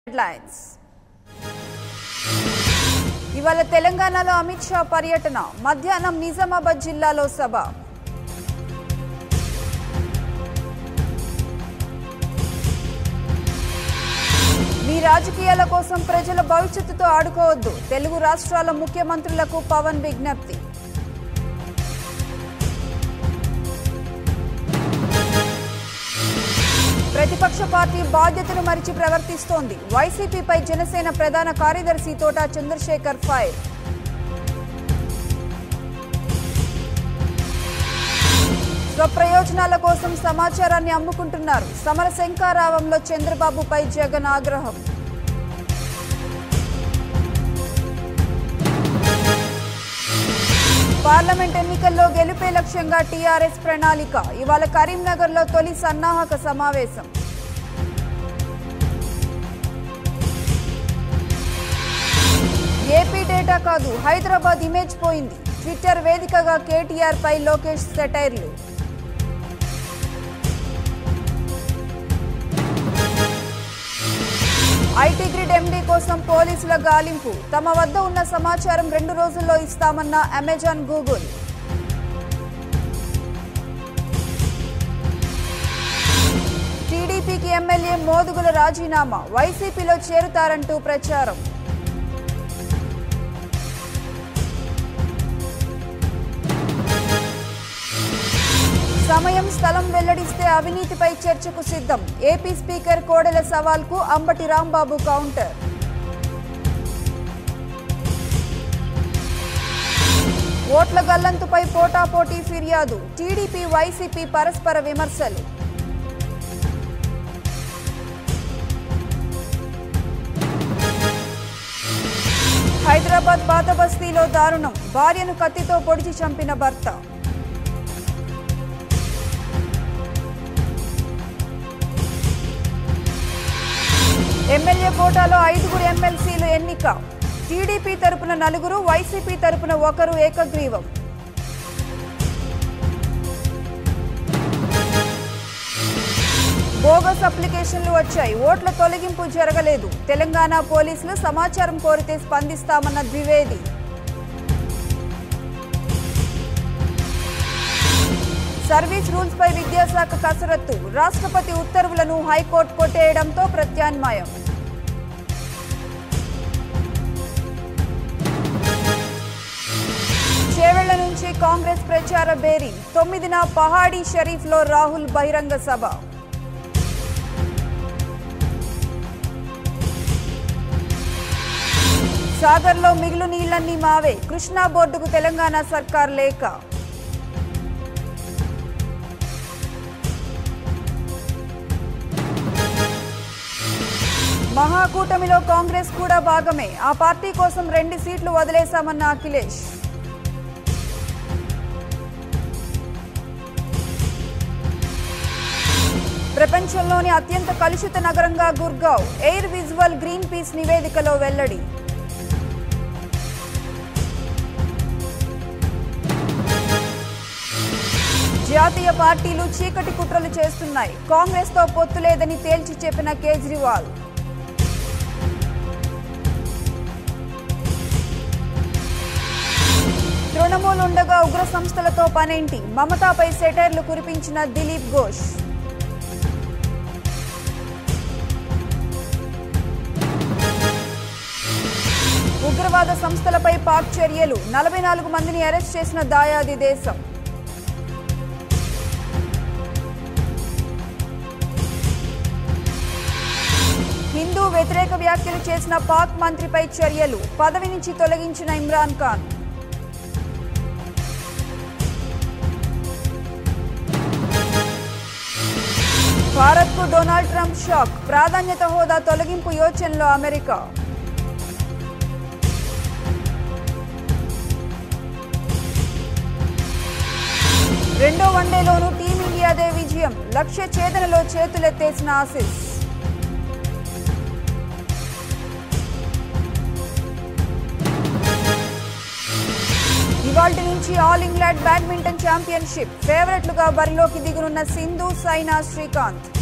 headlines ఇవాళ తెలంగాణలో అమిత్ షా పర్యటన మధ్యాహ్నం నిజామాబాద్ జిల్లాలో సభ మీ రాజకీయాల కోసం ప్రజల భవిష్యత్తుతో ఆడుకోవద్దు తెలుగు రాష్ట్రాల ముఖ్యమంత్రులకు పవన్ విజ్ఞప్తి ప్రతిపక్ష పార్టీ బాధ్యతను మరిచి ప్రవర్తిస్తోంది వైసీపీపై జనసేన ప్రధాన కార్యదర్శి తోట చంద్రశేఖర్ ఫైర్ స్వప్రయోజనాల కోసం సమాచారాన్ని అమ్ముకుంటున్నారు సమర శంకారావంలో చంద్రబాబుపై జగన్ ఆగ్రహం పార్లమెంట్ ఎన్నికల్లో గెలుపే లక్ష్యంగా టీఆర్ఎస్ ప్రణాళిక ఇవాళ కరీంనగర్లో తొలి సన్నాహక సమావేశం ఏపీ డేటా కాదు హైదరాబాద్ ఇమేజ్ పోయింది ట్విట్టర్ వేదికగా కేటీఆర్ పై లోకేష్ సెటైర్లు ఐటీ గ్రిడ్ ఎండీ కోసం పోలీసుల గాలింపు తమ వద్ద ఉన్న సమాచారం రెండు రోజుల్లో ఇస్తామన్న అమెజాన్ గూగుల్ టీడీపీకి ఎమ్మెల్యే మోదుగుల రాజీనామా వైసీపీలో చేరుతారంటూ ప్రచారం సమయం స్థలం వెల్లడిస్తే అవినీతిపై చర్చకు సిద్ధం ఏపీ స్పీకర్ కోడెల సవాల్కు అంబటి రాంబాబు కౌంటర్ ఓట్ల గల్లంతుపై పోటాపోటీ ఫిర్యాదు టీడీపీ వైసీపీ పరస్పర విమర్శలు హైదరాబాద్ పాత బస్తీలో దారుణం భార్యను కత్తితో పొడిచి చంపిన భర్త ఎమ్మెల్యే కోటాలో ఐదుగురు ఎమ్మెల్సీలు ఎన్నిక టీడీపీ తరపున నలుగురు వైసీపీ తరపున ఒకరు ఏకగ్రీవం బోగస్ అప్లికేషన్లు వచ్చాయి ఓట్ల తొలగింపు జరగలేదు తెలంగాణ పోలీసులు సమాచారం కోరితే స్పందిస్తామన్న ద్వివేది సర్వీస్ రూల్స్ పై విద్యాశాఖ కసరత్తు రాష్ట్రపతి ఉత్తర్వులను హైకోర్టు కొట్టేయడంతో ప్రత్యామ్నాయం చేవెళ్ల నుంచి కాంగ్రెస్ ప్రచార బేరీ తొమ్మిదిన పహాడీ షరీఫ్ లో రాహుల్ బహిరంగ సభ సాగర్లో మిగులు నీళ్లన్నీ మావే కృష్ణా బోర్డుకు తెలంగాణ సర్కార్ లేఖ మహాకూటమిలో కాంగ్రెస్ కూడా భాగమే ఆ పార్టీ కోసం రెండు సీట్లు వదిలేశామన్న అఖిలేష్ ప్రపంచంలోని అత్యంత కలుషిత నగరంగా Gurgaon Air Visual Greenpeace నివేదికలో వెల్లడి జాతీయ పార్టీలు చీకటి కుట్రలు చేస్తున్నాయి కాంగ్రెస్ తో పొత్తు లేదని తేల్చి చెప్పిన కేజ్రీవాల్ తృణమూల్ ఉండగా ఉగ్ర సంస్థలతో పనేంటి మమతాపై సెటైర్లు కురిపించిన దిలీప్ ఘోష్ ఉగ్రవాద సంస్థలపై పాక్ చర్యలు నలభై నాలుగు మందిని అరెస్ట్ చేసిన దాయాది దేశం హిందూ వ్యతిరేక వ్యాఖ్యలు చేసిన పాక్ మంత్రిపై చర్యలు పదవి నుంచి తొలగించిన ఇమ్రాన్ ఖాన్ భారత్ కు డొనాల్డ్ ట్రంప్ షాక్ ప్రాధాన్యత హోదా తొలగింపు యోచనలో అమెరికా రెండో వన్డేలోనూ టీమిండియాదే విజయం లక్ష్య ఛేదనలో చేతులెత్తేసిన ఆసిస్ ఇవాల్టి నుంచి ఆల్ ఇంగ్లాండ్ బ్యాడ్మింటన్ ఛాంపియన్షిప్ ఫేవరెట్లుగా బరిలోకి దిగనున్న సింధు సైనా శ్రీకాంత్